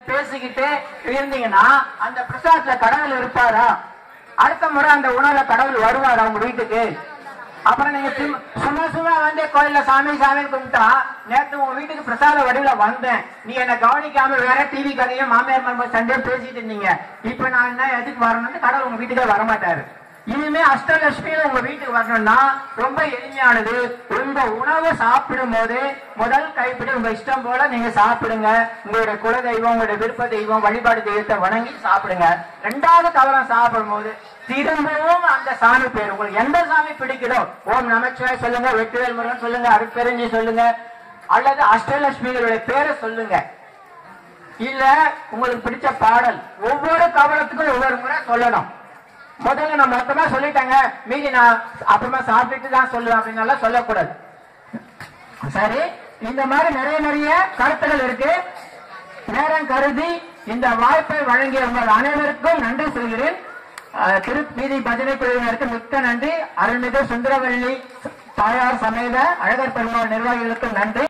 பேசிக்கிட்டு இருந்தீங்கன்னா அந்த பிரசாதத்துல கடவுள் இருப்பாரா அடுத்த முறை அந்த உணவுல கடவுள் வருவாரா உங்க வீட்டுக்கு அப்புறம் நீங்க சும்மா- சும்மா சும்மா வந்து கோயில்ல சாமி சாமி கும்பிட்டா நேத்து உங்க வீட்டுக்கு பிரசாத வடிவுல வந்தேன் நீ என்ன கவனிக்காம வேற டிவி கதையும் மாமியார் மருமகள் சண்டையும் பேசிட்டு இருந்தீங்க இப்ப நான் என்ன எதுக்கு வரணும்னு கடவுள் உங்க வீட்டுக்கே வரமாட்டாரு இனிமே அஷ்டலட்சுமியில உங்க வீட்டுக்கு வரணும்னா ரொம்ப எளிமையானது உங்க உணவு சாப்பிடும் போது முதல் கைப்பிடி உங்க இஷ்டம் போல நீங்க சாப்பிடுங்க உங்களுடைய குல தெய்வம் உங்களுடைய விருப்ப தெய்வம் வழிபாடு தெய்வத்தை வணங்கி சாப்பிடுங்க ரெண்டாவது கவலம் சாப்பிடும் போது திரும்பவும் அந்த சாமி பேர் உங்களுக்கு எந்த சாமி பிடிக்குதோ ஓம் நமச்சிவாய் சொல்லுங்க வெற்றிவேல் முருகன் சொல்லுங்க அருட்பெருஞ்சி சொல்லுங்க அல்லது அஷ்டலட்சுமிகளுடைய பேரை சொல்லுங்க இல்ல உங்களுக்கு பிடிச்ச பாடல் ஒவ்வொரு கவலத்துக்கும் ஒவ்வொரு முறை சொல்லணும் முதல்ல நான் மொத்தமா சொல்லிட்டேங்க மீதி நான் அப்புறமா சாப்பிட்டுட்டு தான் சொல்லுவேன் அப்படின்னு சொல்லக்கூடாது சரி இந்த மாதிரி நிறைய நிறைய கருத்துகள் இருக்கு நேரம் கருதி இந்த வாய்ப்பை வழங்கிய உங்கள் அனைவருக்கும் நன்றி சொல்கிறேன் அஹ், திருப்பீதி பஜனை குழுவினருக்கு மிக்க நன்றி அருள்மிகு சுந்தரவள்ளி தாயார் சமேத அழகர் பெருமாள் நிர்வாகிகளுக்கும் நன்றி